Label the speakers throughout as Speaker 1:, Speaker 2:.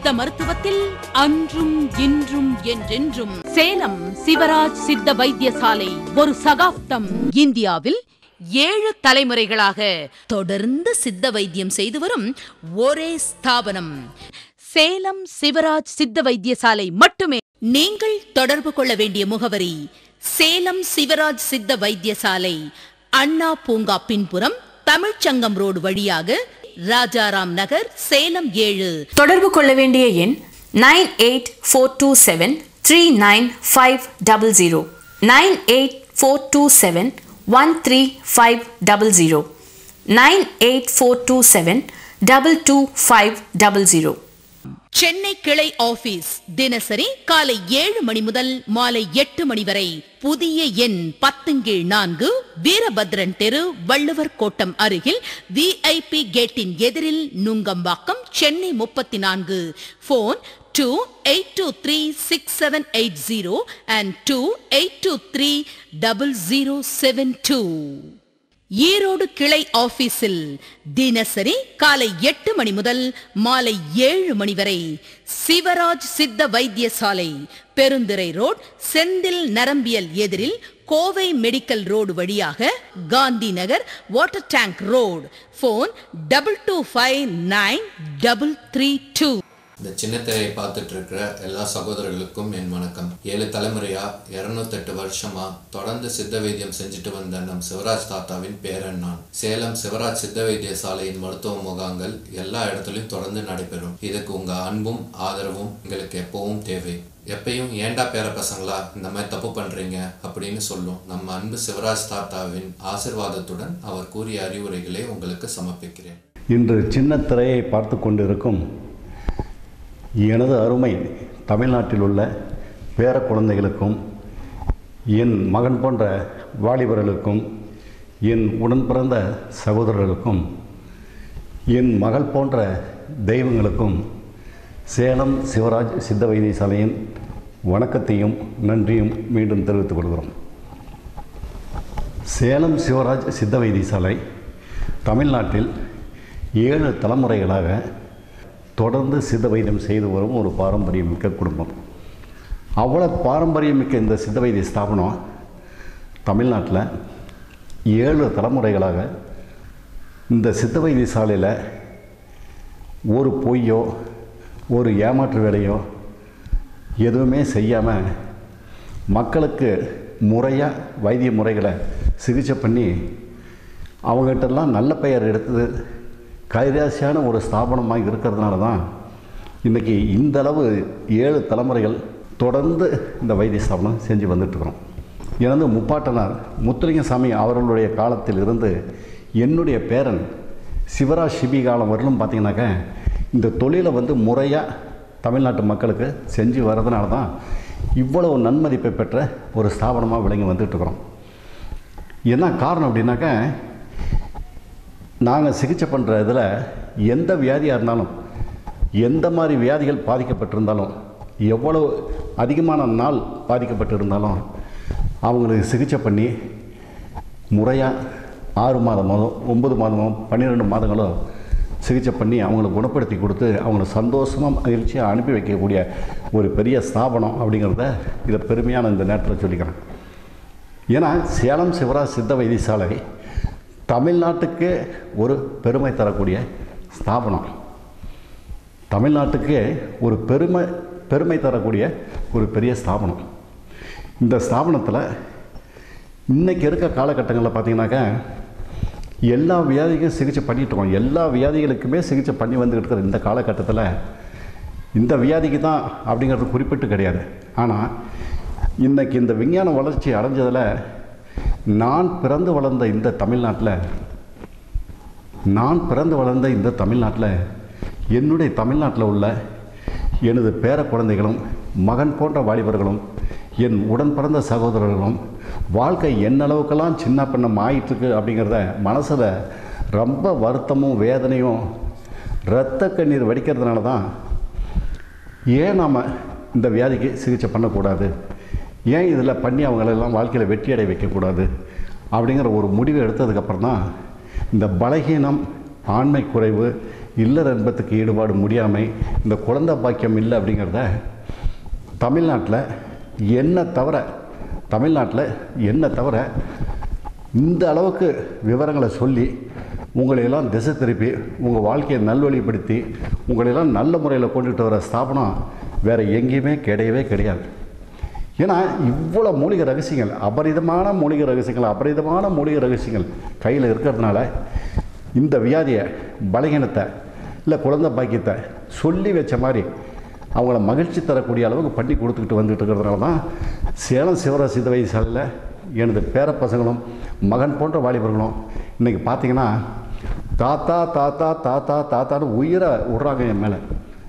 Speaker 1: சித்த மருத்துவத்தில் அன்றும் இன்றும் என்றென்றும் சேலம் சிவராஜ் சித்த வைத்தியசாலை ஒரு சகாப்தம் இந்தியாவில் ஏழு தலைமுறைகளாக தொடர்ந்து சித்த வைத்தியம் செய்து வரும் ஒரே ஸ்தாபனம் சேலம் சிவராஜ் சித்த வைத்தியசாலை மட்டுமே நீங்கள் தொடர்பு கொள்ள வேண்டிய முகவரி சேலம் சிவராஜ் சித்த வைத்தியசாலை அண்ணா பூங்கா பின்புறம் தமிழ்ச்சங்கம் ரோடு வழியாக ராஜாராம் நகர் சேலம் ஏழு
Speaker 2: தொடர்பு கொள்ள வேண்டிய எண் nine eight four two seven three nine five double zero nine eight four two seven one three five double zero nine eight four two seven double two five double zero
Speaker 1: Chennai கிளை office தினசரி காலை ஏழு மணி முதல் மாலை எட்டு மணி வரை புதிய எண் பத்துங்கீழ் நான்கு வீரபத்ரன் தெரு வள்ளுவர் கோட்டம் அருகில் விஐபி கேட்டின் எதிரில் நுங்கம்பாக்கம் சென்னை முப்பத்தி நான்கு phone two eight two three six seven eight zero and two eight two three double zero seven two Erode கிளை ஆபீஸில் தினசரி காலை எட்டு மணி முதல் மாலை ஏழு மணி வரை சிவராஜ் சித்த வைத்தியசாலை பெருந்துறை ரோட் செந்தில் நரம்பியல் எதிரில் கோவை மெடிக்கல் ரோடு வழியாக Gandhi Nagar water tank road phone double two five nine double three two
Speaker 3: இந்த சின்ன திரையை பார்த்துட்டு இருக்கிற எல்லா சகோதரர்களுக்கும் என் வணக்கம் ஏழு தலைமுறையா இருநூத்தெட்டு வருஷமா தொடர்ந்து சித்த வைத்தியம் செஞ்சுட்டு வந்த நம் சிவராஜ் தாத்தாவின் பேரன் நான் சேலம் சிவராஜ் சித்த வைத்திய சாலையின் மருத்துவ முகாங்கள் எல்லா இடத்துலையும் தொடர்ந்து நடைபெறும் இதுக்கு உங்க அன்பும் ஆதரவும் எங்களுக்கு எப்பவும் தேவை எப்பயும் ஏண்டா பேர பசங்களா இந்த மாதிரி தப்பு பண்றீங்க அப்படின்னு சொல்லும் நம்ம அன்பு சிவராஜ் தாத்தாவின் ஆசிர்வாதத்துடன் அவர் கூறிய அறிவுரைகளை உங்களுக்கு சமர்ப்பிக்கிறேன்
Speaker 4: இன்று சின்ன திரையை பார்த்து கொண்டிருக்கும் எனது அருமை தமிழ்நாட்டில் உள்ள பேர குழந்தைகளுக்கும் என் மகன் போன்ற வாலிபர்களுக்கும் என் உடன் பிறந்த சகோதரர்களுக்கும் என் மகள் போன்ற தெய்வங்களுக்கும் சேலம் சிவராஜ் சித்த வைத்தியசாலையின் வணக்கத்தையும் நன்றியும் மீண்டும் தெரிவித்துக் கொள்கிறோம் சேலம் சிவராஜ் சித்த வைத்தியசாலை தமிழ்நாட்டில் ஏழு தலைமுறைகளாக தொடர்ந்து சித்த வைத்தியம் செய்து வரும் ஒரு பாரம்பரியமிக்க குடும்பம் அவ்வளோ பாரம்பரியமிக்க இந்த சித்த வைத்திய ஸ்தாபனம் தமிழ்நாட்டில் ஏழு தலைமுறைகளாக இந்த சித்த வைத்தியசாலையில் ஒரு பொய்யோ ஒரு ஏமாற்று வேலையோ எதுவுமே செய்யாமல் மக்களுக்கு முறையாக வைத்திய முறைகளை சிகிச்சை பண்ணி அவங்ககிட்டலாம் நல்ல பெயர் எடுத்து கைராசியான ஒரு ஸ்தாபனமாக இருக்கிறதுனால தான் இன்றைக்கி இந்த அளவு ஏழு தலைமுறைகள் தொடர்ந்து இந்த வைத்திய ஸ்தாபனம் செஞ்சு வந்துட்டுருக்குறோம் எனது முப்பாட்டனார் முத்துலிங்கசாமி அவர்களுடைய காலத்தில் இருந்து என்னுடைய பேரன் சிவராஜ் சிபி காலம் வரலும் பார்த்தீங்கன்னாக்க இந்த தொழிலை வந்து முறையாக தமிழ்நாட்டு மக்களுக்கு செஞ்சு வர்றதுனால தான் இவ்வளவு நன்மதிப்பை பெற்ற ஒரு ஸ்தாபனமாக விளங்கி வந்துட்டுருக்குறோம் என்ன காரணம் அப்படின்னாக்க நாங்கள் சிகிச்சை பண்ணுற இதில் எந்த வியாதியாக இருந்தாலும் எந்த மாதிரி வியாதிகள் பாதிக்கப்பட்டிருந்தாலும் எவ்வளவு அதிகமான நாள் பாதிக்கப்பட்டிருந்தாலும் அவங்களுக்கு சிகிச்சை பண்ணி முறையாக ஆறு மாதமோ ஒன்பது மாதமோ பன்னிரெண்டு மாதங்களோ சிகிச்சை பண்ணி அவங்களை குணப்படுத்தி கொடுத்து அவங்கள சந்தோஷமாக மகிழ்ச்சியாக அனுப்பி வைக்கக்கூடிய ஒரு பெரிய ஸ்தாபனம் அப்படிங்கிறத இதை பெருமையான இந்த நேரத்தில் சொல்லிக்கிறேன் ஏன்னா சேலம் சிவராஜ் சித்த வைத்தியசாலை தமிழ்நாட்டுக்கே ஒரு பெருமை தரக்கூடிய ஸ்தாபனம் தமிழ்நாட்டுக்கே ஒரு பெருமை பெருமை தரக்கூடிய ஒரு பெரிய ஸ்தாபனம் இந்த ஸ்தாபனத்தில் இன்றைக்கி இருக்க காலகட்டங்களில் பார்த்தீங்கன்னாக்கா எல்லா வியாதிக்கும் சிகிச்சை பண்ணிகிட்ருக்கோம் எல்லா வியாதிகளுக்குமே சிகிச்சை பண்ணி வந்துக்கிட்டு இருக்கிற இந்த காலகட்டத்தில் இந்த வியாதிக்கு தான் அப்படிங்கிறது குறிப்பிட்டு கிடையாது ஆனால் இன்றைக்கி இந்த விஞ்ஞான வளர்ச்சி அடைஞ்சதில் நான் பிறந்து வளர்ந்த இந்த தமிழ்நாட்டில் நான் பிறந்து வளர்ந்த இந்த தமிழ்நாட்டில் என்னுடைய தமிழ்நாட்டில் உள்ள எனது பேர குழந்தைகளும் மகன் போன்ற வாலிபர்களும் என் உடன் பிறந்த சகோதரர்களும் வாழ்க்கை என்ன அளவுக்கெல்லாம் சின்ன பின்னம் ஆயிட்டுருக்கு அப்படிங்கிறத மனசில் ரொம்ப வருத்தமும் வேதனையும் இரத்த கண்ணீர் வடிக்கிறதுனால தான் ஏன் நாம் இந்த வியாதிக்கு சிகிச்சை பண்ணக்கூடாது ஏன் இதில் பண்ணி அவங்களெல்லாம் வாழ்க்கையில் வெற்றி அடைய வைக்கக்கூடாது அப்படிங்கிற ஒரு முடிவு எடுத்ததுக்கப்புறம் தான் இந்த பலகீனம் ஆண்மை குறைவு இல்லற இன்பத்துக்கு ஈடுபாடு முடியாமை இந்த குழந்தை பாக்கியம் இல்லை அப்படிங்கிறத தமிழ்நாட்டில் என்ன தவிர தமிழ்நாட்டில் என்ன தவிர இந்த அளவுக்கு விவரங்களை சொல்லி உங்களையெல்லாம் திசை திருப்பி உங்கள் வாழ்க்கையை நல்வழிப்படுத்தி உங்களையெல்லாம் நல்ல முறையில் கொண்டுட்டு வர ஸ்தாபனம் வேறு எங்கேயுமே கிடையவே கிடையாது ஏன்னா இவ்வளோ மூலிகை ரகசியங்கள் அபரிதமான மூலிகை ரகசியங்கள் அபரிதமான மூலிகை ரகசியங்கள் கையில் இருக்கிறதுனால இந்த வியாதியை பலகீனத்தை இல்லை குழந்தை பாக்கியத்தை சொல்லி வச்ச மாதிரி அவங்கள மகிழ்ச்சி தரக்கூடிய அளவுக்கு பண்ணி கொடுத்துக்கிட்டு வந்துட்டு இருக்கிறதுனால தான் சேலம் சிவராஜ் சித்த வைத்தியசாலையில் எனது பேரப்பசங்களும் மகன் போன்ற வாலிபர்களும் இன்றைக்கி பார்த்தீங்கன்னா தாத்தா தாத்தா தாத்தா தாத்தான்னு உயிரை விட்றாங்க என் மேலே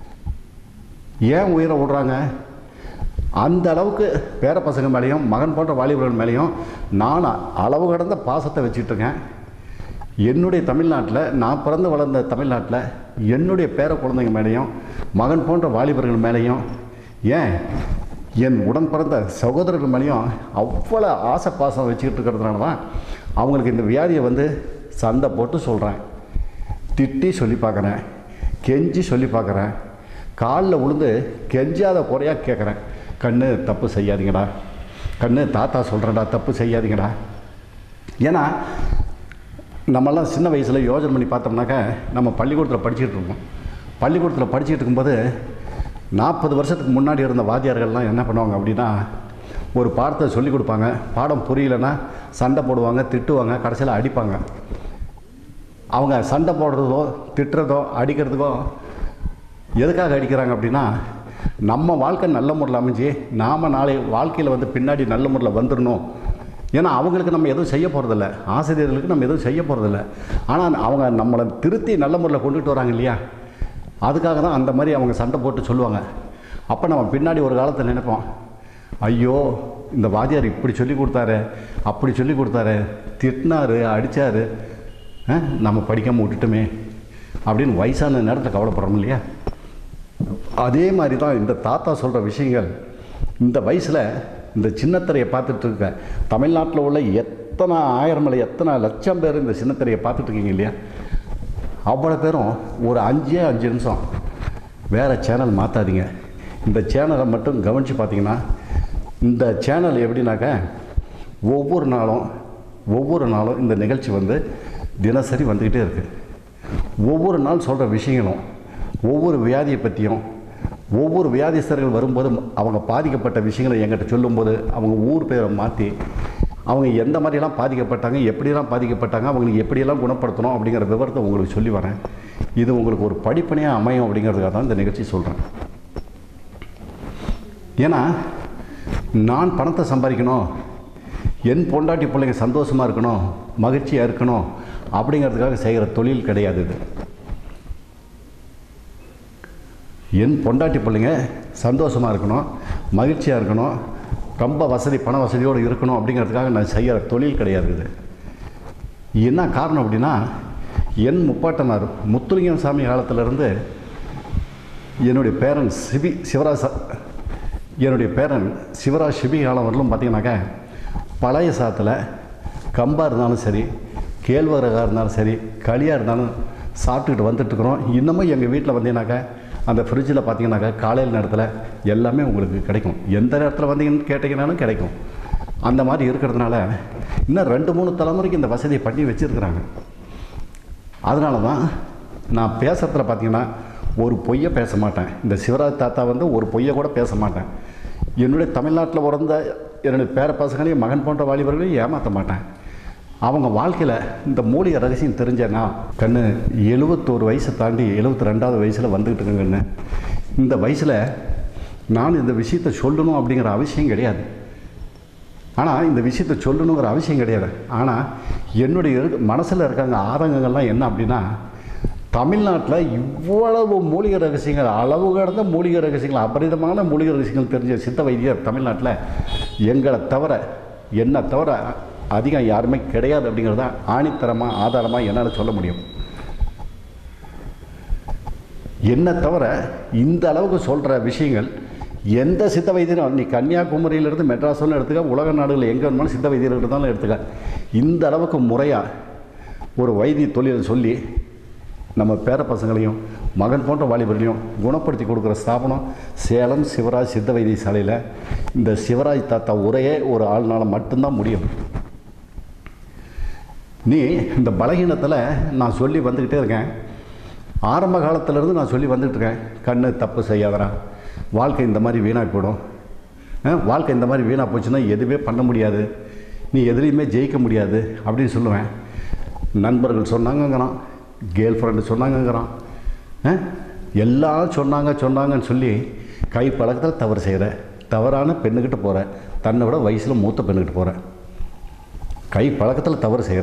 Speaker 4: ஏன் உயிரை விட்றாங்க அந்த அளவுக்கு பேர பசங்க மேலேயும் மகன் போன்ற வாலிபர்கள் மேலேயும் நான் அளவு கடந்த பாசத்தை வச்சுட்டு இருக்கேன் என்னுடைய தமிழ்நாட்டில் நான் பிறந்து வளர்ந்த தமிழ்நாட்டில் என்னுடைய பேர குழந்தைங்க மேலேயும் மகன் போன்ற வாலிபர்கள் மேலேயும் ஏன் என் உடன் பிறந்த சகோதரர்கள் மேலேயும் அவ்வளோ ஆசை பாசம் வச்சுக்கிட்டு இருக்கிறதுனால தான் அவங்களுக்கு இந்த வியாதியை வந்து சண்டை போட்டு சொல்கிறேன் திட்டி சொல்லி பார்க்குறேன் கெஞ்சி சொல்லி பார்க்குறேன் காலில் விழுந்து கெஞ்சாத குறையாக கேட்குறேன் கண்ணு தப்பு செய்யாதீங்கடா கண்ணு தாத்தா சொல்கிறேன்டா தப்பு செய்யாதீங்கடா ஏன்னா நம்மெல்லாம் சின்ன வயசில் யோஜனை பண்ணி பார்த்தோம்னாக்கா நம்ம பள்ளிக்கூடத்தில் படிச்சுட்டு இருப்போம் பள்ளிக்கூடத்தில் படிச்சுட்டு இருக்கும்போது நாற்பது வருஷத்துக்கு முன்னாடி இருந்த வாத்தியார்கள்லாம் என்ன பண்ணுவாங்க அப்படின்னா ஒரு பாடத்தை சொல்லி கொடுப்பாங்க பாடம் புரியலைன்னா சண்டை போடுவாங்க திட்டுவாங்க கடைசியில் அடிப்பாங்க அவங்க சண்டை போடுறதோ திட்டுறதோ அடிக்கிறதுக்கோ எதுக்காக அடிக்கிறாங்க அப்படின்னா நம்ம வாழ்க்கை நல்ல முறையில் அமைஞ்சு நாம் நாளை வாழ்க்கையில் வந்து பின்னாடி நல்ல முறையில் வந்துடணும் ஏன்னா அவங்களுக்கு நம்ம எதுவும் செய்ய போகிறதில்ல ஆசிரியர்களுக்கு நம்ம எதுவும் செய்ய போகிறதில்ல ஆனால் அவங்க நம்மளை திருத்தி நல்ல முறையில் கொண்டுட்டு வராங்க இல்லையா அதுக்காக தான் அந்த மாதிரி அவங்க சண்டை போட்டு சொல்லுவாங்க அப்போ நம்ம பின்னாடி ஒரு காலத்தில் நினைப்போம் ஐயோ இந்த வாத்தியார் இப்படி சொல்லி கொடுத்தாரு அப்படி சொல்லி கொடுத்தாரு திட்டினாரு அடித்தார் நம்ம படிக்காமல் விட்டுட்டோமே அப்படின்னு வயசான நேரத்தில் கவலைப்படுறோம் இல்லையா அதே மாதிரி தான் இந்த தாத்தா சொல்கிற விஷயங்கள் இந்த வயசில் இந்த சின்னத்திரையை பார்த்துட்டு இருக்க தமிழ்நாட்டில் உள்ள எத்தனை ஆயிரம் இல்லை எத்தனை லட்சம் பேர் இந்த சின்னத்திரையை பார்த்துட்டு இருக்கீங்க இல்லையா அவ்வளோ பேரும் ஒரு அஞ்சே அஞ்சு நிமிஷம் வேறு சேனல் மாற்றாதீங்க இந்த சேனலை மட்டும் கவனித்து பார்த்தீங்கன்னா இந்த சேனல் எப்படின்னாக்க ஒவ்வொரு நாளும் ஒவ்வொரு நாளும் இந்த நிகழ்ச்சி வந்து தினசரி வந்துக்கிட்டே இருக்குது ஒவ்வொரு நாள் சொல்கிற விஷயங்களும் ஒவ்வொரு வியாதியை பற்றியும் ஒவ்வொரு வியாதிஸ்தர்கள் வரும்போது அவங்க பாதிக்கப்பட்ட விஷயங்களை என்கிட்ட சொல்லும்போது அவங்க ஊர் பேரை மாற்றி அவங்க எந்த மாதிரியெல்லாம் பாதிக்கப்பட்டாங்க எப்படியெல்லாம் பாதிக்கப்பட்டாங்க அவங்களுக்கு எப்படியெல்லாம் குணப்படுத்தணும் அப்படிங்கிற விவரத்தை உங்களுக்கு சொல்லி வரேன் இது உங்களுக்கு ஒரு படிப்பனையாக அமையும் அப்படிங்கிறதுக்காக தான் இந்த நிகழ்ச்சி சொல்கிறேன் ஏன்னா நான் பணத்தை சம்பாதிக்கணும் என் பொண்டாட்டி பிள்ளைங்க சந்தோஷமாக இருக்கணும் மகிழ்ச்சியாக இருக்கணும் அப்படிங்கிறதுக்காக செய்கிற தொழில் கிடையாது இது என் பொண்டாட்டி பிள்ளைங்க சந்தோஷமாக இருக்கணும் மகிழ்ச்சியாக இருக்கணும் ரொம்ப வசதி பண வசதியோடு இருக்கணும் அப்படிங்கிறதுக்காக நான் செய்கிற தொழில் கிடையாது இது என்ன காரணம் அப்படின்னா என் முப்பாட்டனார் முத்துலிங்கம் சாமி காலத்திலேருந்து என்னுடைய பேரன் சிபி சிவராஜ் சா- என்னுடைய பேரன் சிவராஜ் சிபி காலம் வரலும் பார்த்தீங்கன்னாக்கா பழைய சாத்தில் கம்பாக இருந்தாலும் சரி கேழ்வரகாக இருந்தாலும் சரி களியாக இருந்தாலும் சாப்பிட்டுக்கிட்டு வந்துட்டுருக்குறோம் இன்னமும் எங்கள் வீட்டில் வந்தீங்கன்னாக்கா அந்த ஃப்ரிட்ஜில் பார்த்தீங்கன்னாக்கா காலையில் நேரத்தில் எல்லாமே உங்களுக்கு கிடைக்கும் எந்த நேரத்தில் வந்தீங்கன்னு கேட்டிங்கனாலும் கிடைக்கும் அந்த மாதிரி இருக்கிறதுனால இன்னும் ரெண்டு மூணு தலைமுறைக்கு இந்த வசதியை பண்ணி வச்சுருக்குறாங்க அதனால தான் நான் பேசுகிறதுல பார்த்தீங்கன்னா ஒரு பொய்யை பேச மாட்டேன் இந்த சிவராஜ் தாத்தா வந்து ஒரு பொய்யை கூட பேச மாட்டேன் என்னுடைய தமிழ்நாட்டில் பிறந்த என்னுடைய பேர பசங்களையும் மகன் போன்ற வாலிபர்களையும் ஏமாற்ற மாட்டேன் அவங்க வாழ்க்கையில் இந்த மூலிகை ரகசியம் தெரிஞ்சேன்னா கண்ணு எழுபத்தோரு வயசை தாண்டி எழுபத்தி ரெண்டாவது வயசில் வந்துக்கிட்டு இருக்கேன் கண்ணு இந்த வயசில் நான் இந்த விஷயத்தை சொல்லணும் அப்படிங்கிற அவசியம் கிடையாது ஆனால் இந்த விஷயத்தை சொல்லணுங்கிற அவசியம் கிடையாது ஆனால் என்னுடைய இரு- மனசில் இருக்காங்க ஆதங்கங்கள்லாம் என்ன அப்படின்னா தமிழ்நாட்டில் இவ்வளவு மூலிகை ரகசியங்கள் அளவு கடந்த மூலிகை ரகசியங்கள் அபரிதமான மூலிகை ரகசியங்கள் தெரிஞ்ச சித்த வைத்தியர் தமிழ்நாட்டில் எங்களை தவிர என்னை தவிர அதிகம் யாருமே கிடையாது அப்படிங்கிறது தான் ஆணித்தரமாக ஆதாரமாக என்னால் சொல்ல முடியும் என்னை தவிர இந்த அளவுக்கு சொல்கிற விஷயங்கள் எந்த சித்த வைத்தியரும் நீ கன்னியாகுமரியிலிருந்து மெட்ராஸில் எடுத்துக்க உலக நாடுகளில் எங்கே வேணுமாலும் சித்த வைத்தியர் இருந்தாலும் எடுத்துக்க இந்த அளவுக்கு முறையாக ஒரு வைத்திய தொழிலை சொல்லி நம்ம பேர பசங்களையும் மகன் போன்ற வாலிபர்களையும் குணப்படுத்தி கொடுக்குற ஸ்தாபனம் சேலம் சிவராஜ் சித்த வைத்தியசாலையில் இந்த சிவராஜ் தாத்தா உரையே ஒரு ஆள்னால் மட்டும்தான் முடியும் நீ இந்த பலகீனத்தில் நான் சொல்லி வந்துக்கிட்டே இருக்கேன் ஆரம்ப காலத்திலேருந்து நான் சொல்லி வந்துட்டு இருக்கேன் கண்ணு தப்பு செய்யாதடா வாழ்க்கை இந்த மாதிரி வீணாக போயிடும் அஹ், வாழ்க்கை இந்த மாதிரி வீணாக போச்சுன்னா எதுவுமே பண்ண முடியாது நீ எதுலேயுமே ஜெயிக்க முடியாது அப்படின்னு சொல்லுவேன் நண்பர்கள் சொன்னாங்கங்கிறான் கேர்ள் ஃப்ரெண்டு சொன்னாங்கங்கிறான் அஹ், எல்லாம் சொன்னாங்க சொன்னாங்கன்னு சொல்லி கை பழக்கத்தில் தவறு செய்கிற தவறான பெண்ணுக்கிட்ட போகிற தன்னை விட வயசில் மூத்த பெண்ணுக்கிட்ட போகிற கை பழக்கத்தில் தவறு செய்கிற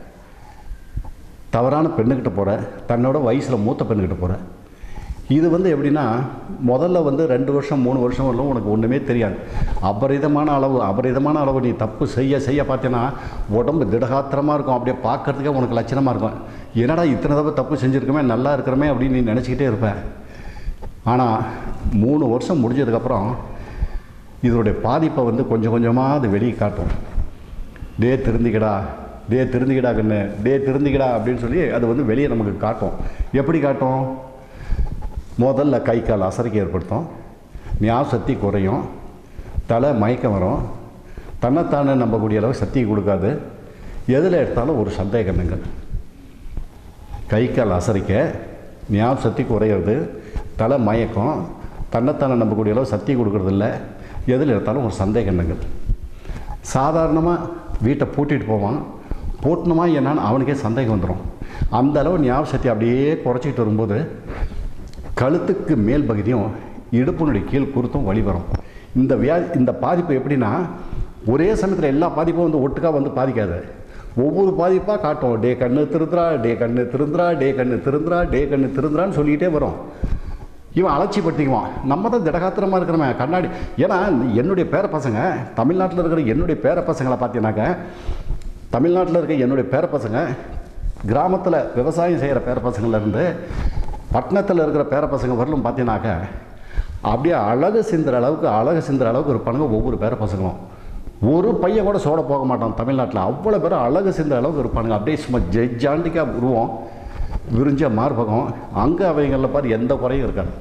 Speaker 4: தவறான பெண்ணுக்கிட்ட போகிற தன்னோட வயசில் மூத்த பெண்ணுக்கிட்ட போகிற இது வந்து எப்படின்னா முதல்ல வந்து ரெண்டு வருஷம் மூணு வருஷம் வரலும் உனக்கு ஒன்றுமே தெரியாது அபரிதமான அளவு அபரிதமான அளவு நீ தப்பு செய்ய செய்ய பார்த்தீங்கன்னா உடம்பு திடகாத்திரமாக இருக்கும் அப்படியே பார்க்கறதுக்கே உனக்கு லட்சணமாக இருக்கும் என்னடா இத்தனை தடவை தப்பு செஞ்சுருக்கமே நல்லா இருக்கிறமே அப்படின்னு நீ நினச்சிக்கிட்டே இருப்ப ஆனால் மூணு வருஷம் முடிஞ்சதுக்கப்புறம் இதனுடைய பாதிப்பை வந்து கொஞ்சம் கொஞ்சமாக அது வெளியே காட்டும் டே திருந்திக்கடா டே திருந்திக்கடா கண்ணு டே திருந்திக்கடா அப்படின்னு சொல்லி அது வந்து வெளியே நமக்கு காட்டும் எப்படி காட்டும் முதல்ல கை கால் அசரிக்கை ஏற்படுத்தும் ஞாபக சக்தி குறையும் தலை மயக்கம் வரும் தன்னைத்தானே நம்பக்கூடிய அளவு சக்தி கொடுக்காது எதில் எடுத்தாலும் ஒரு சந்தேகங்கள் கை கால் அசரிக்க ஞாபக சக்தி குறையிறது தலை மயக்கம் தன்னைத்தானே நம்பக்கூடிய அளவு சக்தி கொடுக்கறதில்ல எதில் எடுத்தாலும் ஒரு சந்தேக எண்ணங்கள் சாதாரணமாக வீட்டை பூட்டிட்டு போவான் பூட்டணுமா என்னன்னு அவனுக்கே சந்தேகம் வந்துடும் அந்த அளவு ஞாபக சக்தி அப்படியே குறைச்சிட்டு வரும்போது கழுத்துக்கு மேல் பகுதியும் இடுப்பினுடைய கீழ் குருத்தும் வழி வரும் இந்த வியா இந்த பாதிப்பு எப்படின்னா ஒரே சமயத்தில் எல்லா பாதிப்பும் வந்து ஒட்டுக்கா வந்து பாதிக்காது ஒவ்வொரு பாதிப்பாக காட்டும் டே கண்ணு திருந்துறா டே கண்ணு திருந்துறா டே கண்ணு திருந்துறா டே கண்ணு திருந்துறான்னு சொல்லிக்கிட்டே வரும் இவன் அலட்சிப்படுத்திக்குவான் நம்ம தான் திடகாத்திரமாக இருக்கிறவன் கண்ணாடி ஏன்னா என்னுடைய பேர பசங்க தமிழ்நாட்டில் இருக்கிற என்னுடைய பேர பசங்களை பார்த்தீங்கன்னாக்க தமிழ்நாட்டில் இருக்க என்னுடைய பேர பசங்க கிராமத்தில் விவசாயம் செய்கிற பேர பசங்கள்லேருந்து பட்டணத்தில் இருக்கிற பேர பசங்க வரலும் பார்த்தீங்கன்னாக்க அப்படியே அழகு சிந்துற அளவுக்கு அழகு சிந்துற அளவுக்கு இருப்பானுங்க ஒவ்வொரு பேர பசங்களும் ஒரு பையன் கூட சோட போக மாட்டான் தமிழ்நாட்டில் அவ்வளோ பேர் அழகு சிந்துற அளவுக்கு இருப்பானுங்க அப்படியே சும்மா ஜெஜாண்டிக்காக உருவம் விரிஞ்ச மார்பகம் அங்கே அவைங்களில் பாரு எந்த குறையும் இருக்காது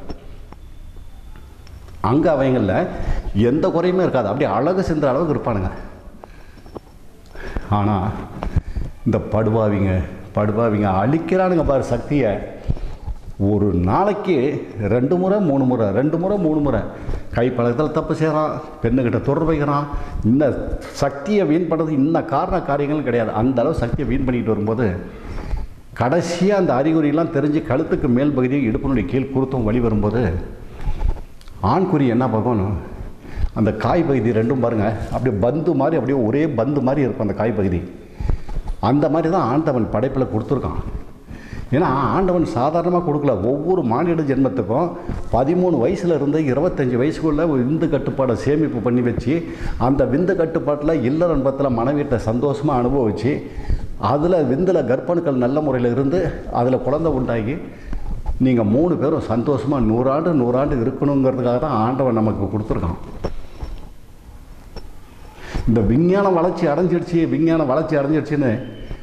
Speaker 4: அங்கே அவைங்களில் எந்த குறையுமே இருக்காது அப்படியே அழகு சிந்துற அளவுக்கு இருப்பானுங்க ஆனால் இந்த படுபாவிங்க படுபாவிங்க அழிக்கிறானுங்க பாரு சக்தியை ஒரு நாளைக்கு ரெண்டு முறை மூணு முறை ரெண்டு முறை மூணு முறை கை பழக்கத்தில் தப்பு செய்கிறான் பெண்ணுக்கிட்ட தொடர்பு வைக்கிறான் இந்த சக்தியை வீண் பண்ணுறது இன்ன காரண காரியங்களும் கிடையாது அந்த அளவு சக்தியை வீண் பண்ணிட்டு வரும்போது கடைசியாக அந்த அறிகுறியெல்லாம் தெரிஞ்சு கழுத்துக்கு மேல் பகுதியும் இடுப்பினுடைய கீழ் குருத்தும் வழி வரும்போது ஆண்குறி என்ன பார்க்கணும் அந்த காய் பகுதி ரெண்டும் பாருங்கள் அப்படியே பந்து மாதிரி அப்படியே ஒரே பந்து மாதிரி இருக்கும் அந்த காய் பகுதி அந்த மாதிரி தான் ஆண்டவன் படைப்பில் கொடுத்துருக்கான் ஏன்னா ஆண்டவன் சாதாரணமாக கொடுக்கல ஒவ்வொரு மானிட ஜென்மத்துக்கும் பதிமூணு வயசுல இருந்து இருபத்தஞ்சி வயசுக்குள்ள ஒரு விந்து கட்டுப்பாடை சேமிப்பு பண்ணி வச்சு அந்த விந்து கட்டுப்பாட்டில் இல்லறன்பத்தில் மனைவிட்ட சந்தோஷமாக அனுபவிச்சு அதில் விந்தில் கர்ப்பணுக்கள் நல்ல முறையில் இருந்து அதில் குழந்தை உண்டாகி நீங்கள் மூணு பேரும் சந்தோஷமாக நூறாண்டு நூறாண்டு இருக்கணுங்கிறதுக்காக தான் ஆண்டவன் நமக்கு கொடுத்துருக்கான் இந்த விஞ்ஞானம் வளர்ச்சி அடைஞ்சிடுச்சு விஞ்ஞானம் வளர்ச்சி அடைஞ்சிடுச்சுன்னு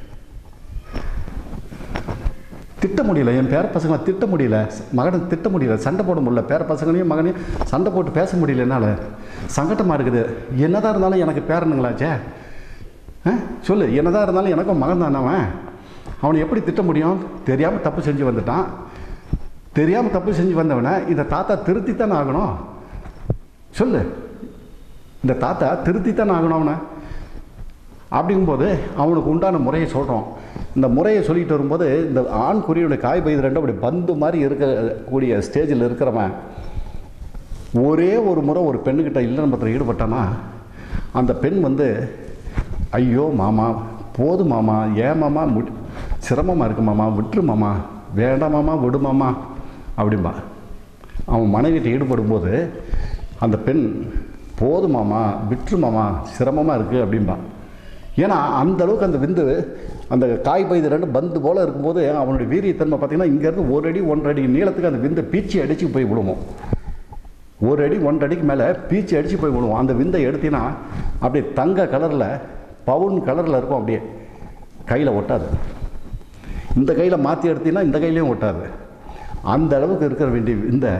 Speaker 4: திட்ட முடியல என் பேர பசங்களை திட்ட முடியல மகனை திட்ட முடியல சண்டை போட முடியல பேர பசங்களையும் மகனையும் சண்டை போட்டு பேச முடியல என்னால் சங்கட்டமாக இருக்குது என்னதான் இருந்தாலும் எனக்கு பேரனுங்களாச்சே ஆ சொல்லு என்னதான் இருந்தாலும் எனக்கும் மகன் தானே அவன் அவனை எப்படி திட்ட முடியும் தெரியாமல் தப்பு செஞ்சு வந்துட்டான் தெரியாமல் தப்பு செஞ்சு வந்தவனை இந்த தாத்தா திருத்தித்தானே ஆகணும் சொல்லு இந்த தாத்தா திருத்தித்தானே ஆகணும் அவனை அப்படிங்கும்போது அவனுக்கு உண்டான முறையை சொல்கிறோம் இந்த முறையை சொல்லிட்டு வரும்போது இந்த ஆண் குறியுடைய காய் பயிர் ரெண்டும் அப்படி பந்து மாதிரி இருக்கக்கூடிய ஸ்டேஜில் இருக்கிறவன் ஒரே ஒரு முறை ஒரு பெண்ணுக்கிட்ட இல்லறம்பத்தில் ஈடுபட்டானா அந்த பெண் வந்து ஐயோ மாமா போதும் மாமா ஏன் மாமா முடி சிரமமாக இருக்கு மாமா விட்டுரு மாமா வேண்டாம் மாமா விடு மாமா அப்படிம்பா அவன் மனைவிட்ட ஈடுபடும்போது அந்த பெண் போதும் மாமா விட்டுரு மாமா சிரமமாக இருக்குது அப்படிம்பா ஏன்னா அந்த அளவுக்கு அந்த விந்து அந்த காய் பயிர் ரெண்டு பந்து போல் இருக்கும்போது அவனுடைய வீரியத்தன்மை பார்த்தீங்கன்னா இங்கேருந்து ஒரு அடி ஒன்றரை அடி நீளத்துக்கு அந்த விந்தை பீச்சி அடித்து போய் விழுவோம் ஒரு அடி ஒன்றரை அடிக்கு மேலே பீச்சி அடித்து போய் விழுவோம் அந்த விந்தை எடுத்தீங்கன்னா அப்படியே தங்க கலரில் பவுன் கலரில் இருக்கும் அப்படியே கையில் ஒட்டாது இந்த கையில் மாற்றி எடுத்தீங்கன்னா இந்த கையிலையும் ஒட்டாது அந்த அளவுக்கு இருக்கிற வேண்டிய இந்த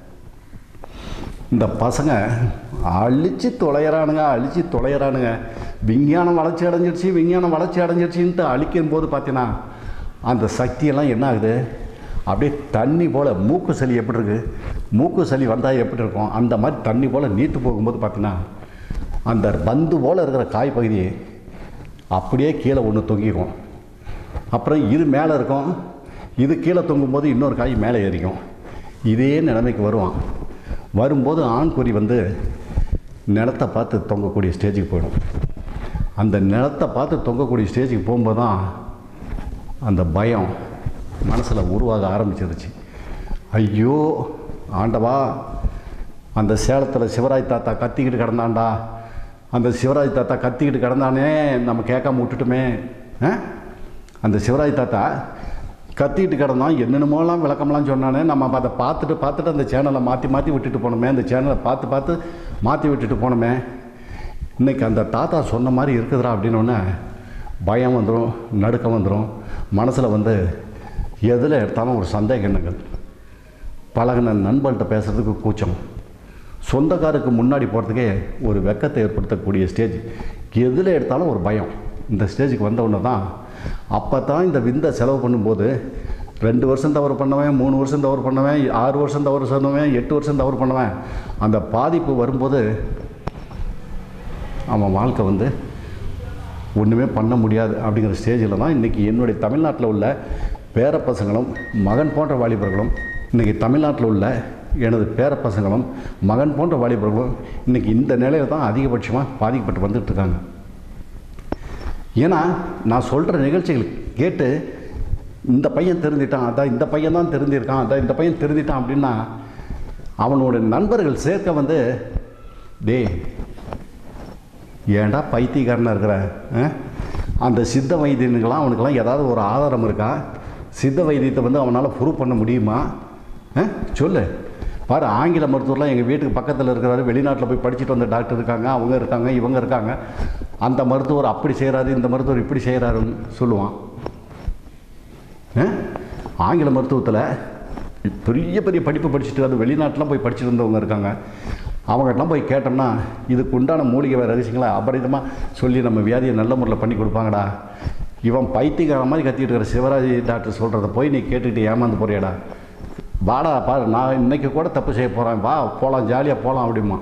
Speaker 4: இந்த பசங்க அழிச்சு தொலைகிறானுங்க அழிச்சு தொலைகிறானுங்க விஞ்ஞானம் வளர்ச்சி அடைஞ்சிருச்சு விஞ்ஞானம் வளர்ச்சி அடைஞ்சிருச்சுன்ட்டு அழிக்கும் போது பார்த்தீங்கன்னா அந்த சக்தியெல்லாம் என்ன ஆகுது அப்படியே தண்ணி போல் மூக்கு சளி எப்படி இருக்கு மூக்கு சளி வந்தால் எப்படி இருக்கும் அந்த மாதிரி தண்ணி போல் நீட்டு போகும்போது பார்த்தீங்கன்னா அந்த பந்து போல் இருக்கிற காய் பகுதி அப்படியே கீழே ஒன்று தொங்கிக்கும் அப்புறம் இது மேலே இருக்கும் இது கீழே தொங்கும்போது இன்னொரு காய் மேலே ஏறிக்கும் இதே நிலைமைக்கு வருவான் வரும்போது ஆண்குறி வந்து நிலத்தை பார்த்து தொங்கக்கூடிய ஸ்டேஜுக்கு போயிடும் அந்த நிலத்தை பார்த்து தொங்கக்கூடிய ஸ்டேஜுக்கு போகும்போது தான் அந்த பயம் மனசில் உருவாக ஆரம்பிச்சிருச்சு ஐயோ ஆண்டவா அந்த சேலத்தில் சிவராஜ் தாத்தா கத்திக்கிட்டு கிடந்தான்டா அந்த சிவராஜ் தாத்தா கத்திக்கிட்டு கிடந்தானே நம்ம கேட்காம விட்டுட்டுமே ஆ? அந்த சிவராஜ் தாத்தா கத்திக்கிட்டு கிடந்தான் என்னென்னமோலாம் விளக்கம்லாம் சொன்னானே நம்ம அப்ப அதை பார்த்துட்டு பார்த்துட்டு அந்த சேனலை மாற்றி மாற்றி விட்டுட்டு போனோமே அந்த சேனலை பார்த்து பார்த்து மாற்றி விட்டுட்டு போனோமே இன்னைக்கு அந்த தாத்தா சொன்ன மாதிரி இருக்குதுடா அப்படின்னோடனே பயம் வந்துடும் நடுக்கம் வந்துடும் மனசில் வந்து எதில் எடுத்தாலும் ஒரு சந்தேக எண்ணங்கள் பழகின நண்பன்கிட்ட பேசுகிறதுக்கு கூச்சம் சொந்தக்காருக்கு முன்னாடி போகிறதுக்கே ஒரு வெக்கத்தை ஏற்படுத்தக்கூடிய ஸ்டேஜ் எதில் எடுத்தாலும் ஒரு பயம் இந்த ஸ்டேஜுக்கு வந்த உடனே தான் அப்போ தான் இந்த விந்தை செலவு பண்ணும்போது ரெண்டு வருஷம் தவறு பண்ணவன் மூணு வருஷம் தவறு பண்ணவன் ஆறு வருஷம் தவறு சொன்னவன் எட்டு வருஷம் தவறு பண்ணவன் அந்த பாதிப்பு வரும்போது அவன் வாழ்க்கை வந்து ஒன்றுமே பண்ண முடியாது அப்படிங்கிற ஸ்டேஜில் தான் இன்றைக்கி என்னுடைய தமிழ்நாட்டில் உள்ள பேரப்பசங்களும் மகன் போன்ற வாலிபர்களும் இன்றைக்கி தமிழ்நாட்டில் உள்ள எனது பேரப்பசங்களும் மகன் போன்ற வாலிபர்களும் இன்றைக்கி இந்த நிலையில் தான் அதிகபட்சமாக பாதிக்கப்பட்டு வந்துட்டு இருக்காங்க ஏன்னா நான் சொல்கிற நிகழ்ச்சிகள் கேட்டு இந்த பையன் திருந்திட்டான் அதான் இந்த பையன் தான் திருந்திருக்கான் அதான் இந்த பையன் திருந்திட்டான் அப்படின்னா அவனோட நண்பர்கள் சேர்க்க வந்து டேய் ஏன்டா பைத்தியக்காரனாக இருக்கிற ஆ? அந்த சித்த வைத்தியனுக்கெல்லாம் அவனுக்கெல்லாம் ஏதாவது ஒரு ஆதாரம் இருக்கா சித்த வைத்தியத்தை வந்து அவனால் ப்ரூவ் பண்ண முடியுமா ஆ? சொல்லு பாரு ஆங்கில மருத்துவர்லாம் எங்கள் வீட்டுக்கு பக்கத்தில் இருக்கிறாரு வெளிநாட்டில் போய் படிச்சுட்டு வந்த டாக்டர் இருக்காங்க அவங்க இருக்காங்க இவங்க இருக்காங்க அந்த மருத்துவர் அப்படி செய்கிறாரு இந்த மருத்துவர் இப்படி செய்கிறாருன்னு சொல்லுவான் ஆ? ஆங்கில மருத்துவத்தில் பெரிய பெரிய படிப்பு படிச்சுட்டு அது வெளிநாட்டிலாம் போய் படிச்சுட்டு வந்தவங்க இருக்காங்க அவங்ககிட்டலாம் போய் கேட்டோம்னா இதுக்கு உண்டான மூலிகை ரகசியங்களை அபரிதமாக சொல்லி நம்ம வியாதியை நல்ல முறையில் பண்ணி கொடுப்பாங்கடா இவன் பைத்தியக்கார மாதிரி கத்திட்டு இருக்கிற சிவராஜ் டாக்டர் சொல்கிறத போய் நீ கேட்டுக்கிட்டு ஏமாந்து போறியாடா வாடா பாரு நான் இன்னைக்கு கூட தப்பு செய்ய போகிறேன் வா போகலாம் ஜாலியாக போகலாம் அப்படிமா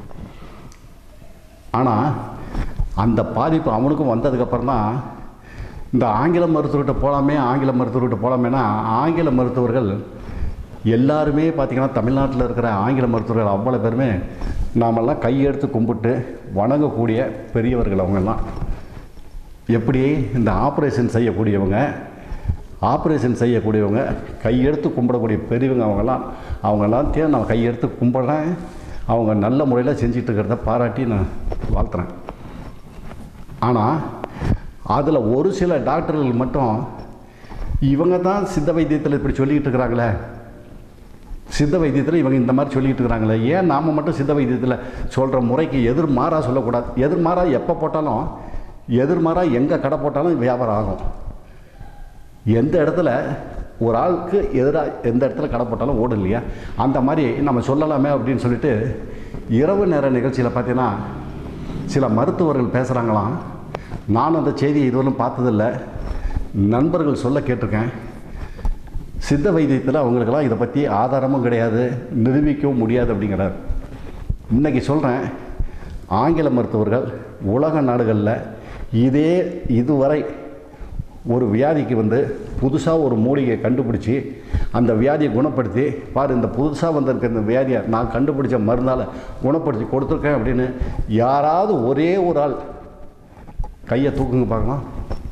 Speaker 4: ஆனால் அந்த பாதிப்பு அவனுக்கும் வந்ததுக்கப்புறம் தான் இந்த ஆங்கில மருத்துவர்கிட்ட போகலாமே ஆங்கில மருத்துவர்கிட்ட போகலாமேனா ஆங்கில மருத்துவர்கள் எல்லாருமே பார்த்திங்கன்னா தமிழ்நாட்டில் இருக்கிற ஆங்கில மருத்துவர்கள் அவ்வளோ பேருமே நாமெல்லாம் கையெடுத்து கும்பிட்டு வணங்கக்கூடிய பெரியவர்கள் அவங்கெல்லாம் எப்படி இந்த ஆப்ரேஷன் செய்யக்கூடியவங்க ஆப்ரேஷன் செய்யக்கூடியவங்க கையெடுத்து கும்பிடக்கூடிய பெரியவங்க அவங்கெல்லாம் அவங்கெல்லாம் தே நான் கையெடுத்து கும்பிட்றேன் அவங்க நல்ல முறையில் செஞ்சுட்டு இருக்கிறத பாராட்டி நான் வாழ்த்துறேன் ஆனால் அதில் ஒரு சில டாக்டர்கள் மட்டும் இவங்க தான் சித்த வைத்தியத்தில் இப்படி சொல்லிக்கிட்டு இருக்கிறாங்களே சித்த வைத்தியத்தில் இவங்க இந்த மாதிரி சொல்லிக்கிட்டு இருக்கிறாங்களே ஏன் நாம் மட்டும் சித்த வைத்தியத்தில் சொல்கிற முறைக்கு எதிர்மாறாக சொல்லக்கூடாது எதிர்மாறாக எப்போ போட்டாலும் எதிர்மாறாக எங்கே கடை போட்டாலும் வியாபாரம் ஆகும் எந்த இடத்துல ஒரு ஆளுக்கு எதிராக எந்த இடத்துல கடை போட்டாலும் ஓடும் இல்லையா அந்த மாதிரி நம்ம சொல்லலாமே அப்படின்னு சொல்லிட்டு இரவு நேர நிகழ்ச்சியில் பார்த்தீங்கன்னா சில மருத்துவர்கள் பேசுகிறாங்களாம் நான் அந்த செய்தியை இதுவரையும் பார்த்ததில்ல நண்பர்கள் சொல்ல கேட்டிருக்கேன் சித்த வைத்தியத்தில் அவங்களுக்கெல்லாம் இதை பற்றி ஆதாரமும் கிடையாது நிரூபிக்கவும் முடியாது அப்படிங்கிறார் இன்றைக்கி சொல்கிறேன் ஆங்கில மருத்துவர்கள் உலக நாடுகளில் இதே இதுவரை ஒரு வியாதிக்கு வந்து புதுசாக ஒரு மூலிகையை கண்டுபிடிச்சி அந்த வியாதியை குணப்படுத்தி பாரு இந்த புதுசாக வந்திருக்க இந்த வியாதியை நான் கண்டுபிடிச்ச மருந்தால் குணப்படுத்தி கொடுத்துருக்கேன் அப்படின்னு யாராவது ஒரே ஒரு ஆள் கையை தூக்குங்க பார்க்கலாம்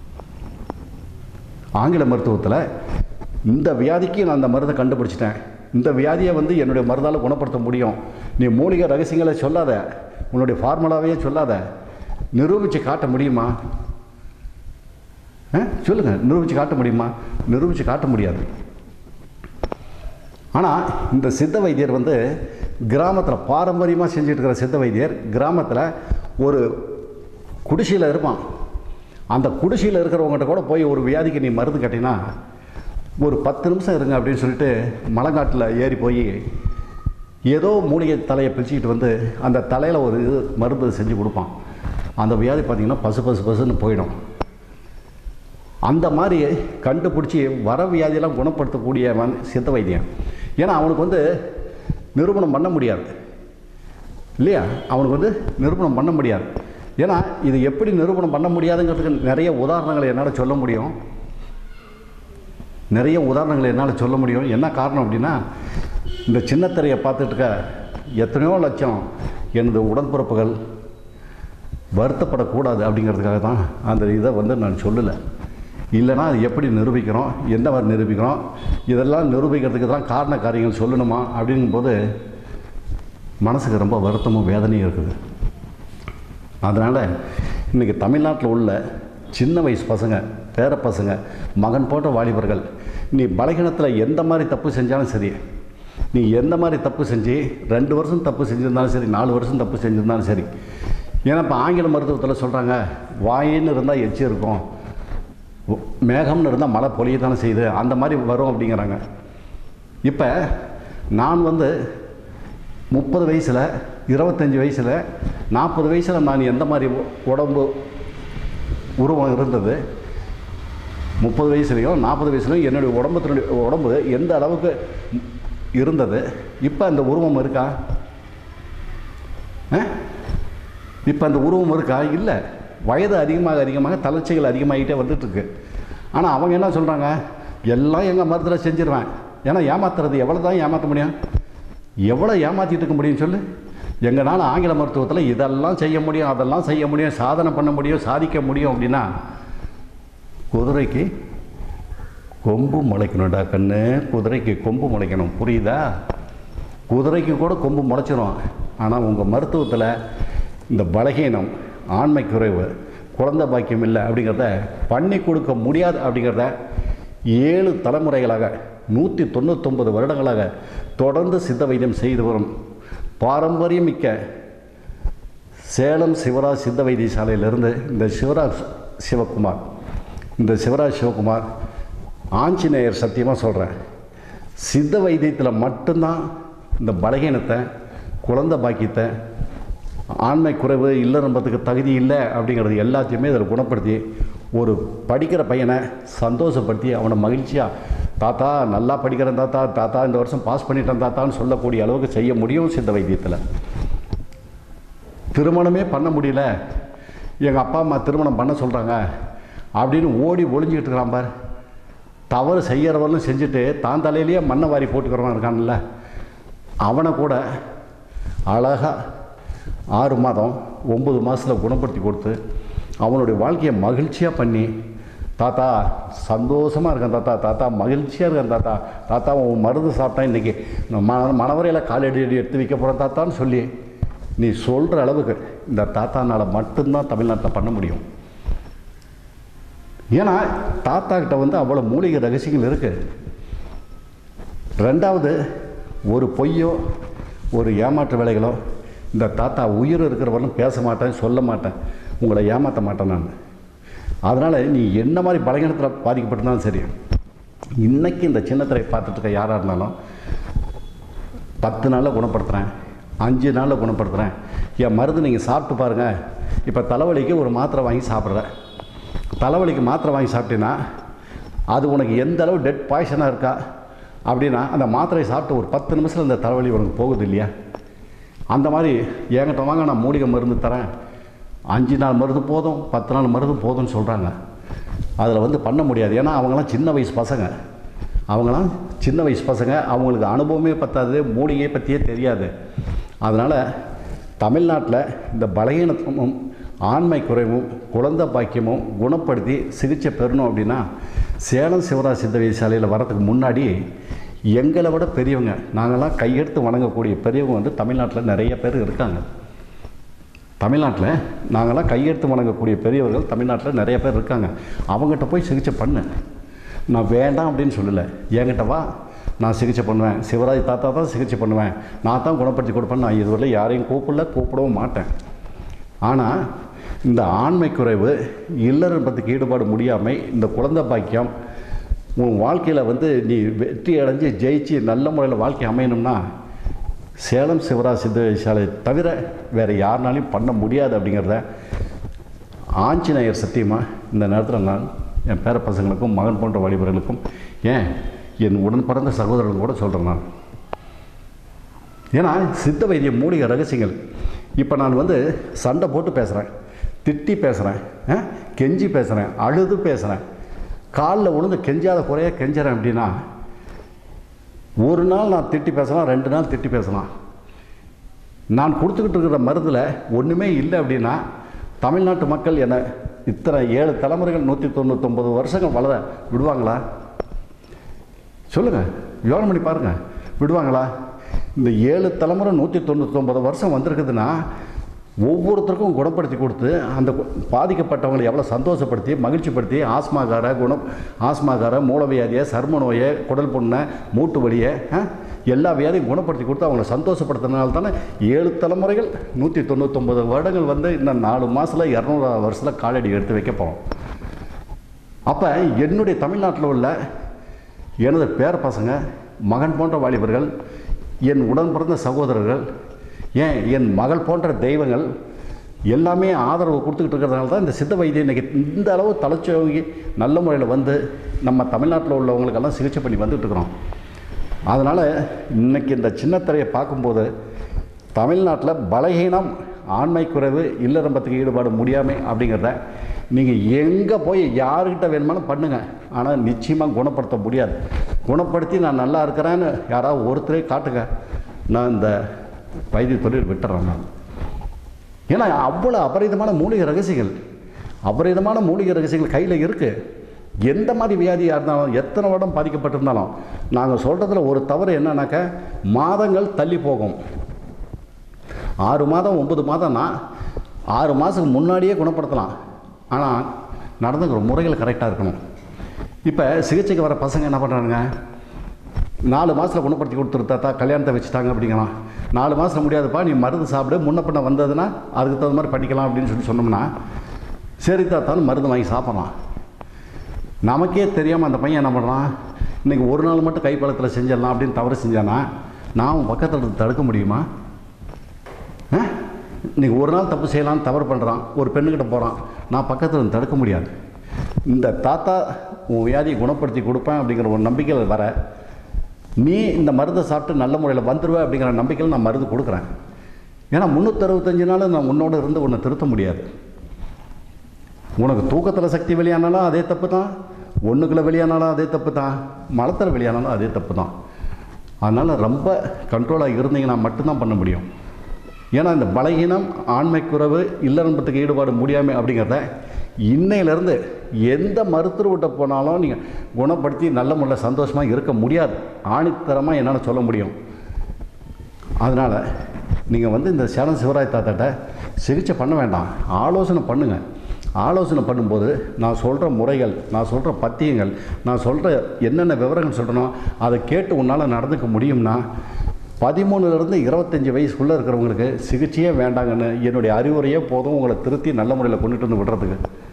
Speaker 4: ஆங்கில மருத்துவத்தில் இந்த வியாதிக்கு நான் அந்த மருந்தை கண்டுபிடிச்சிட்டேன் இந்த வியாதியை வந்து என்னுடைய மருந்தால் குணப்படுத்த முடியும் நீ மூலிகை ரகசியங்களை சொல்லாத உன்னுடைய ஃபார்முலாவையே சொல்லாத நிரூபித்து காட்ட முடியுமா ஆ சொல்லுங்கள் நிரூபித்து காட்ட முடியுமா நிரூபித்து காட்ட முடியாது ஆனால் இந்த சித்த வைத்தியர் வந்து கிராமத்தில் பாரம்பரியமாக செஞ்சுட்டு இருக்கிற சித்த வைத்தியர் கிராமத்தில் ஒரு குடிசையில் இருப்பான் அந்த குடிசையில் இருக்கிறவங்ககிட்ட கூட போய் ஒரு வியாதிக்கு நீ மருந்து கட்டினா ஒரு பத்து நிமிஷம் இருங்க அப்படின்னு சொல்லிட்டு மலைக்காட்டில் ஏறி போய் ஏதோ மூலிகை தலையை பிரிச்சுக்கிட்டு வந்து அந்த தலையில் ஒரு இது மருந்து செஞ்சு கொடுப்பான் அந்த வியாதி பார்த்திங்கன்னா பசு பசு பசுன்னு போயிடும் அந்த மாதிரி கண்டுபிடிச்சி வர வியாதியெல்லாம் குணப்படுத்தக்கூடியவன் சித்த வைத்தியம் ஏன்னா அவனுக்கு வந்து நிரூபணம் பண்ண முடியாது இல்லையா அவனுக்கு வந்து நிரூபணம் பண்ண முடியாது ஏன்னா இது எப்படி நிரூபணம் பண்ண முடியாதுங்கிறதுக்கு நிறைய உதாரணங்களை என்னால் சொல்ல முடியும் நிறைய உதாரணங்களை என்னால் சொல்ல முடியும் என்ன காரணம் அப்படின்னா இந்த சின்னத்திரையை பார்த்துட்டு இருக்க எத்தனையோ லட்சம் எனது உடன்பிறப்புகள் வருத்தப்படக்கூடாது அப்படிங்கிறதுக்காக தான் அந்த இதை வந்து நான் சொல்லலை இல்லைன்னா அது எப்படி நிரூபிக்கிறோம் எந்த மாதிரி நிரூபிக்கிறோம் இதெல்லாம் நிரூபிக்கிறதுக்கு தான் காரண காரியங்கள் சொல்லணுமா அப்படிங்கும்போது மனசுக்கு ரொம்ப வருத்தமும் வேதனையும் இருக்குது அதனால் இன்றைக்கி தமிழ்நாட்டில் உள்ள சின்ன வயசு பசங்க பேர பசங்க மகன் போன்ற வாலிபர்கள் நீ பலகீனத்தில் எந்த மாதிரி தப்பு செஞ்சாலும் சரி நீ எந்த மாதிரி தப்பு செஞ்சு ரெண்டு வருஷம் தப்பு செஞ்சுருந்தாலும் சரி நாலு வருஷம் தப்பு செஞ்சுருந்தாலும் சரி ஏன்னா இப்போ ஆங்கில மருத்துவத்தில் சொல்கிறாங்க வாயின்னு இருந்தால் எச்சி இருக்கும் மேகம்னு இருந்தால் மழை பொழிய தானே செய்யுது அந்த மாதிரி வரும் அப்படிங்கிறாங்க இப்போ நான் வந்து முப்பது வயசில் இருபத்தஞ்சி வயசில் நாற்பது வயசில் நான் எந்த மாதிரி உ- உடம்பு உருவம் இருந்தது முப்பது வயசுலேயும் நாற்பது வயசுலையும் என்னுடைய உடம்பத்தினுடைய உடம்பு எந்த அளவுக்கு இருந்தது இப்போ அந்த உருவம் இருக்கா இப்போ அந்த உருவம் இருக்கா இல்லை வயது அதிகமாக அதிகமாக தளர்ச்சிகள் அதிகமாகிட்டே வந்துட்டுருக்கு ஆனால் அவங்க என்ன சொல்கிறாங்க எல்லாம் எங்கள் மருந்தில் செஞ்சிருவேன் ஏன்னா ஏமாத்துறது எவ்வளோ தான் ஏமாற்ற முடியும் எவ்வளோ ஏமாற்றிட்டு இருக்க முடியும் சொல்லு எங்களால் ஆங்கில மருத்துவத்தில் இதெல்லாம் செய்ய முடியும் அதெல்லாம் செய்ய முடியும் சாதனை பண்ண முடியும் சாதிக்க முடியும் அப்படின்னா குதிரைக்கு கொம்பு முளைக்கணும்டா கண்ணு குதிரைக்கு கொம்பு முளைக்கணும் புரியுதா குதிரைக்கு கூட கொம்பு முளைச்சிரும் ஆனால் உங்கள் மருத்துவத்தில் இந்த பலகீனம் ஆண்மை குறைவு குழந்தை பாக்கியம் இல்லை அப்படிங்கிறத பண்ணி கொடுக்க முடியாது அப்படிங்கிறத ஏழு தலைமுறைகளாக நூற்றி தொண்ணூத்தொம்பது வருடங்களாக தொடர்ந்து சித்த வைத்தியம் செய்து வரும் பாரம்பரியமிக்க சேலம் சிவராஜ் சித்த வைத்தியசாலையிலிருந்து இந்த சிவராஜ் சிவகுமார் இந்த சிவராஜ் சிவகுமார் ஆஞ்சநேயர் சத்தியமாக சொல்கிறேன் சித்த வைத்தியத்தில் மட்டும்தான் இந்த பலகீனத்தை குழந்தை பாக்கியத்தை ஆண்மை குறைவு இல்லறம்பத்துக்கு தகுதி இல்லை அப்படிங்கிறது எல்லாத்தையுமே இதில் குணப்படுத்தி ஒரு படிக்கிற பையனை சந்தோஷப்படுத்தி அவனை மகிழ்ச்சியாக தாத்தா நல்லா படிக்கிறேன் தாத்தா தாத்தா இந்த வருஷம் பாஸ் பண்ணிட்டேன் தாத்தான்னு சொல்லக்கூடிய அளவுக்கு செய்ய முடியும் சித்த வைத்தியத்தில் திருமணமே பண்ண முடியல எங்கள் அப்பா அம்மா திருமணம் பண்ண சொல்கிறாங்க அப்படின்னு ஓடி ஒளிஞ்சிக்கிட்டு இருக்கிறான் பார் தவறு செய்கிறவனும் செஞ்சுட்டு தான் தலையிலேயே மண்ணை வாரி போட்டுக்கிறவன் இருக்கான்ல அவனை கூட அழகாக ஆறு மாதம் ஒம்பது மாதத்தில் குணப்படுத்தி கொடுத்து அவனுடைய வாழ்க்கையை மகிழ்ச்சியாக பண்ணி தாத்தா சந்தோஷமாக இருக்கேன் தாத்தா தாத்தா மகிழ்ச்சியாக இருக்கேன் தாத்தா தாத்தா உன் மருந்து சாப்பிட்டா இன்றைக்கி ம மணவரையில் காலடி அடி எடுத்து வைக்க போகிறேன் தாத்தான்னு சொல்லி நீ சொல்கிற அளவுக்கு இந்த தாத்தானால் மட்டும்தான் தமிழ்நாட்டில் பண்ண முடியும் ஏன்னா தாத்தா கிட்ட வந்து அவ்வளோ மூலிகை ரகசியங்கள் இருக்குது ரெண்டாவது ஒரு பொய்யோ ஒரு ஏமாற்று வேலைகளோ இந்த தாத்தா உயிர் இருக்கிறவரெல்லாம் பேச மாட்டேன் சொல்ல மாட்டேன் உங்களை ஏமாற்ற மாட்டேன் நான் அதனால் நீ என்ன மாதிரி பலகீனத்தில் பாதிக்கப்பட்டிருந்தாலும் சரி இன்னைக்கு இந்த சின்னத்திரை பார்த்துட்டு இருக்க யாராக இருந்தாலும் பத்து நாளில் குணப்படுத்துகிறேன் அஞ்சு நாளில் குணப்படுத்துகிறேன் என் மருந்து நீங்கள் சாப்பிட்டு பாருங்கள் இப்போ தலைவலிக்கு ஒரு மாத்திரை வாங்கி சாப்பிட்ற தலைவலிக்கு மாத்திரை வாங்கி சாப்பிட்டீங்கன்னா அது உனக்கு எந்த அளவு டெட் பாய்சனாக இருக்கா அப்படின்னா அந்த மாத்திரையை சாப்பிட்டு ஒரு பத்து நிமிஷத்தில் இந்த தலைவலி உனக்கு போகுது இல்லையா அந்த மாதிரி என்கிட்ட வாங்க நான் மூலிகை மருந்து தரேன் அஞ்சு நாள் மருந்து போதும் பத்து நாள் மருந்து போதும்னு சொல்கிறாங்க அதில் வந்து பண்ண முடியாது ஏன்னா அவங்களாம் சின்ன வயசு பசங்க அவங்களாம் சின்ன வயசு பசங்க அவங்களுக்கு அனுபவமே பத்தாது மூலிகையை பற்றியே தெரியாது அதனால் தமிழ்நாட்டில் இந்த பலகீனத்துவமும் ஆண்மை குறைவும் குழந்தை பாக்கியமும் குணப்படுத்தி சிகிச்சை பெறணும் அப்படின்னா சேலம் சிவராஜ் சித்த வைத்தியசாலையில் வரதுக்கு முன்னாடி எங்களை விட பெரியவங்க நாங்கள்லாம் கையெடுத்து வணங்கக்கூடிய பெரியவங்க வந்து தமிழ்நாட்டில் நிறைய பேர் இருக்காங்க தமிழ்நாட்டில் நாங்கள்லாம் கையெடுத்து வணங்கக்கூடிய பெரியவர்கள் தமிழ்நாட்டில் நிறைய பேர் இருக்காங்க அவங்ககிட்ட போய் சிகிச்சை பண்ணு நான் வேண்டாம் அப்படின்னு சொல்லலை என்கிட்ட வா நான் சிகிச்சை பண்ணுவேன் சிவராஜ் தாத்தா தான் சிகிச்சை பண்ணுவேன் நான் தான் குணப்படுத்தி கொடுப்பேன் நான் இதுவரை யாரையும் கூப்பிடல கூப்பிடவும் மாட்டேன் ஆனால் இந்த ஆண்மை குறைவு இல்லறப்பத்துக்கு ஈடுபாடு முடியாமல் இந்த குழந்தை பாக்கியம் உன் வாழ்க்கையில் வந்து நீ வெற்றி அடைஞ்சு ஜெயிச்சு நல்ல முறையில் வாழ்க்கை அமையணும்னா சேலம் சிவராஜ் சித்த வைத்தியசாலை தவிர வேறு யாருனாலையும் பண்ண முடியாது அப்படிங்கிறத ஆஞ்சநேயர் சத்தியமாக இந்த நேரத்தில் நான் என் பேர பசங்களுக்கும் மகன் போன்ற வாலிபர்களுக்கும் ஏன் என் உடன் பிறந்த சகோதரர்களும் கூட சொல்கிறேன் நான் ஏன்னா சித்த வைத்திய மூலிகை ரகசியங்கள் இப்போ நான் வந்து சண்டை போட்டு பேசுகிறேன் திட்டி பேசுகிறேன் கெஞ்சி பேசுகிறேன் அழுது பேசுகிறேன் காலில் விழுந்து கெஞ்சாத குறைய கெஞ்சுறேன் அப்படின்னா ஒரு நாள் நான் திட்டி பேசலாம் ரெண்டு நாள் திட்டி பேசலாம் நான் கொடுத்துக்கிட்டு இருக்கிற மருந்தில் ஒன்றுமே இல்லை அப்படின்னா தமிழ்நாட்டு மக்கள் என்னை இத்தனை ஏழு தலைமுறைகள் நூற்றி தொண்ணூத்தொம்பது வருஷங்கள் வளர விடுவாங்களா சொல்லுங்கள் யோசனை பண்ணி பாருங்கள் விடுவாங்களா இந்த ஏழு தலைமுறை நூற்றி தொண்ணூத்தொம்பது வருஷம் வந்திருக்குதுன்னா ஒவ்வொருத்தருக்கும் குணப்படுத்தி கொடுத்து அந்த கு- பாதிக்கப்பட்டவங்களை எவ்வளோ சந்தோஷப்படுத்தி மகிழ்ச்சிப்படுத்தி ஆஸ்மாகார குணம் ஆஸ்மாகார மூலவியாதியை சர்ம நோயை குடல் புண்ணை மூட்டு வலியை ஆ, எல்லா வியாதியும் குணப்படுத்தி கொடுத்து அவங்கள சந்தோஷப்படுத்துறதுனால தானே ஏழு தலைமுறைகள் நூற்றி தொண்ணூத்தொம்பது வருடங்கள் வந்து இன்னும் நாலு மாதத்தில் இரநூறு வருஷத்தில் காலடி எடுத்து வைக்க போகிறோம் அப்போ என்னுடைய தமிழ்நாட்டில் உள்ள எனது பேர பசங்க மகன் போன்ற வாலிபர்கள் என் உடன் பிறந்த சகோதரர்கள் ஏன் என் மகள் போன்ற தெய்வங்கள் எல்லாமே ஆதரவு கொடுத்துக்கிட்டு இருக்கிறதுனால தான் இந்த சித்த வைத்தியம் இன்றைக்கி இந்த அளவு தலைச்சோங்கி நல்ல முறையில் வந்து நம்ம தமிழ்நாட்டில் உள்ளவங்களுக்கெல்லாம் சிகிச்சை பண்ணி வந்துட்டு இருக்கிறோம் அதனால் இன்னைக்கு இந்த சின்னத்திரையை பார்க்கும்போது தமிழ்நாட்டில் பலகீனம் ஆண்மை குறைவு இல்லறம்பத்துக்கு ஈடுபாடு முடியாமை அப்படிங்கிறத நீங்கள் எங்கே போய் யாருக்கிட்ட வேணுமாலும் பண்ணுங்கள் ஆனால் நிச்சயமாக குணப்படுத்த முடியாது குணப்படுத்தி நான் நல்லா இருக்கிறேன்னு யாராவது ஒருத்தரே காட்டுங்க நான் இந்த வைத்திய தொழில் விட்டுறேன் நான் ஏன்னா அவ்வளோ அபரிதமான மூலிகை ரகசியங்கள் அபரிதமான மூலிகை ரகசியங்கள் கையில் இருக்குது எந்த மாதிரி வியாதியாக இருந்தாலும் எத்தனை வருடம் பாதிக்கப்பட்டிருந்தாலும் நாங்கள் சொல்கிறதுல ஒரு தவறு என்னன்னாக்கா மாதங்கள் தள்ளி போகும் ஆறு மாதம் ஒன்பது மாதம்னா ஆறு மாதத்துக்கு முன்னாடியே குணப்படுத்தலாம் ஆனால் நடந்துக்கிற முறைகள் கரெக்டாக இருக்கணும் இப்போ சிகிச்சைக்கு வர பசங்க என்ன பண்ணுறானுங்க நாலு மாதத்தில் குணப்படுத்தி கொடுத்துருத்தாத்தா கல்யாணத்தை வச்சுட்டாங்க அப்படிங்கலாம் நாலு மாதத்தில் முடியாதுப்பா நீ மருந்து சாப்பிடு முன்ன பின்ன வந்ததுன்னா அதுக்கு தகுந்த மாதிரி பண்ணிக்கலாம் அப்படின்னு சொல்லி சொன்னோம்னா சரி தாத்தாலும் மருந்து வாங்கி சாப்பிட்றான் நமக்கே தெரியாமல் அந்த பையன் என்ன பண்ணுறான் இன்றைக்கி ஒரு நாள் மட்டும் கைப்பழத்தில் செஞ்சிடலாம் அப்படின்னு தவறு செஞ்சானா நான் பக்கத்தில் இருந்து தடுக்க முடியுமா ஆ? இன்னைக்கு ஒரு நாள் தப்பு செய்யலாம்னு தவறு பண்ணுறான் ஒரு பெண்ணுக்கிட்ட போகிறான் நான் பக்கத்தில் இருந்து தடுக்க முடியாது இந்த தாத்தா உன் வியாதியை குணப்படுத்தி கொடுப்பேன் அப்படிங்கிற ஒரு நம்பிக்கையில் வர நீ இந்த மருந்தை சாப்பிட்டு நல்ல முறையில் வந்துடுவே அப்படிங்கிற நம்பிக்கையில் நான் மருந்து கொடுக்குறேன் ஏன்னா முந்நூற்றறுபத்தஞ்சு நாள் நான் உன்னோட இருந்து உன்னை திருத்த முடியாது உனக்கு தூக்கத்தில் சக்தி வெளியானாலும் அதே தப்பு தான் ஒன்றுக்குள்ள வெளியானாலும் அதே தப்பு தான் மலத்தில் வெளியானாலும் அதே தப்பு தான் அதனால் ரொம்ப கண்ட்ரோலாக இருந்தீங்கன்னா மட்டும்தான் பண்ண முடியும் ஏன்னா இந்த பலகீனம் ஆண்மை குறைவு இல்லறம்பத்துக்கு ஈடுபாடு முடியாமை அப்படிங்கிறத இன்னையிலேருந்து எந்த மருத்துவர்கிட்ட போனாலும் நீங்கள் குணப்படுத்தி நல்ல முறையில் சந்தோஷமாக இருக்க முடியாது ஆணித்தரமாக என்னால் சொல்ல முடியும் அதனால் நீங்கள் வந்து இந்த சேலம் சிவராய் தாத்தாட்ட சிகிச்சை பண்ண வேண்டாம் ஆலோசனை பண்ணுங்கள் ஆலோசனை பண்ணும்போது நான் சொல்கிற முறைகள் நான் சொல்கிற பத்தியங்கள் நான் சொல்கிற என்னென்ன விவரங்கள் சொல்கிறனோ அதை கேட்டு உன்னால் நடந்துக்க முடியும்னா பதிமூணுலேருந்து இருபத்தஞ்சி வயசுக்குள்ளே இருக்கிறவங்களுக்கு சிகிச்சையே வேண்டாங்கன்னு என்னுடைய அறிவுரையே போதும் உங்களை திருத்தி நல்ல முறையில் கொண்டுட்டு வந்து விடுறதுக்கு